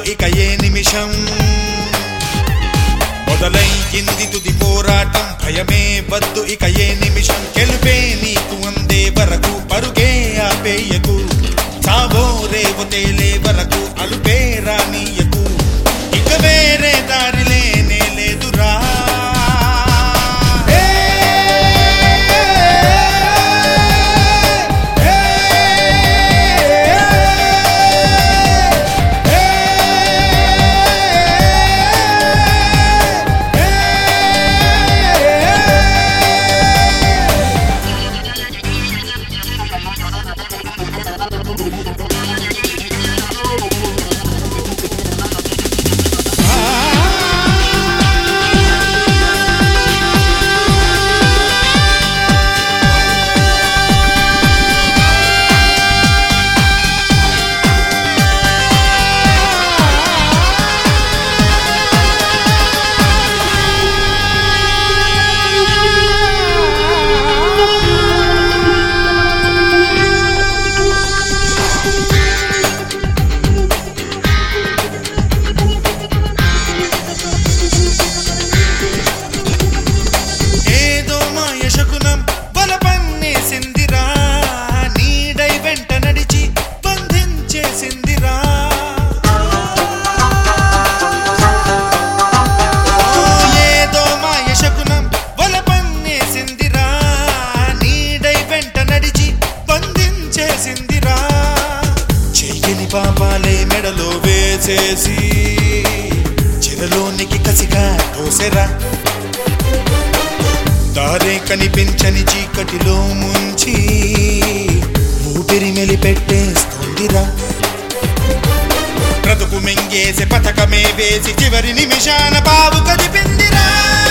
ఇక ఏ నిమిషం మొదలైంది తుది పోరాటం భయమే వద్దు ఇక ఏ నిమిషం గెలుపే నీకు అందే వరకు పరుగే ఆపేయకు చావో రేవు తేలే వరకు అలుపే రానీయకు ఇక వేరే దారి లేనే లేదురా ఏదో మాయ శకునం బలపన్నేసిందిరా నీడై వెంట నడిచి బంధించేసిందిరా ఓ, ఏదో మాయ శకునం బలపన్నేసిందిరా నీడై వెంట నడిచి బంధించేసిందిరా చెయ్యని పాపాలే మెడలో వేసేసి చెరలోనికి కసిగా తోసెరా దారే కనిపించని చీకటిలో ముంచి ఊపిరి మెలిపెట్టేస్తోందిరా బ్రతుకు మింగేసి పథకమే వేసి చివరి నిమిషాన బాబు కదిపిందిరా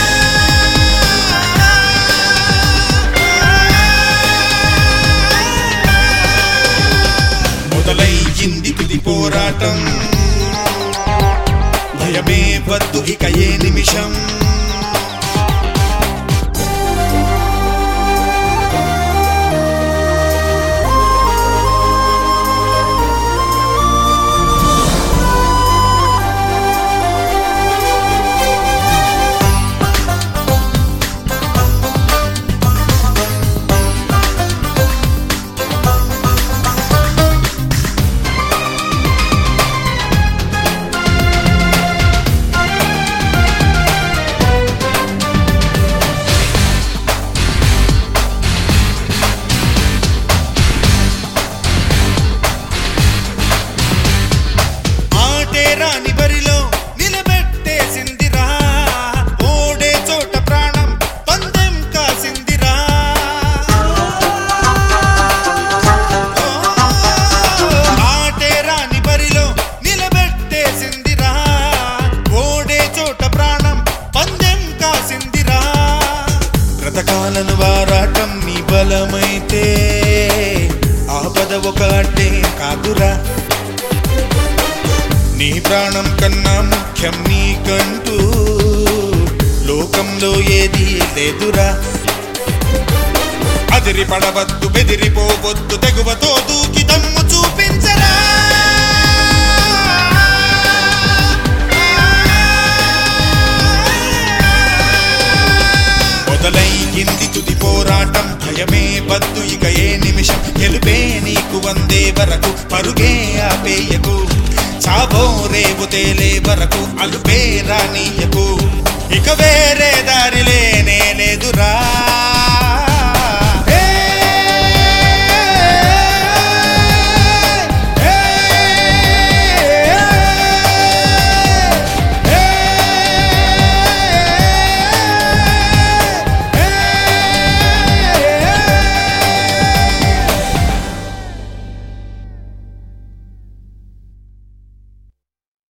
మొదలైంది తుది పోరాటం భయమే వద్దు ఇక ఏ నిమిషం ఆటే రాని బరిలో నిలబెట్టేసిందిరా ఓడే చోట ప్రాణం పందెం కాసిందిరా ఆటే రాని బరిలో నిలబెట్టేసిందిరా ఓడే చోట ప్రాణం పందెం కాసిందిరా బ్రతకాలను వారాటం నీ బలమైతే ఆపద ఒక అడ్డే కాదురా నీ ప్రాణం కన్నా ముఖ్యం నీకంటూ లోకంలో ఏది లేదురా అదిరి పడవద్దు బెదిరిపోవద్దు తెగువతో దూకి దమ్ము చూపించరా మొదలైంది తుది పోరాటం భయమే వద్దు ఇక ఏ నిమిషం గెలుపే నీకు వందే వరకు పరుగే ఆపేయకు చావో రేవు తేలే వరకు అలుపే రానీయకు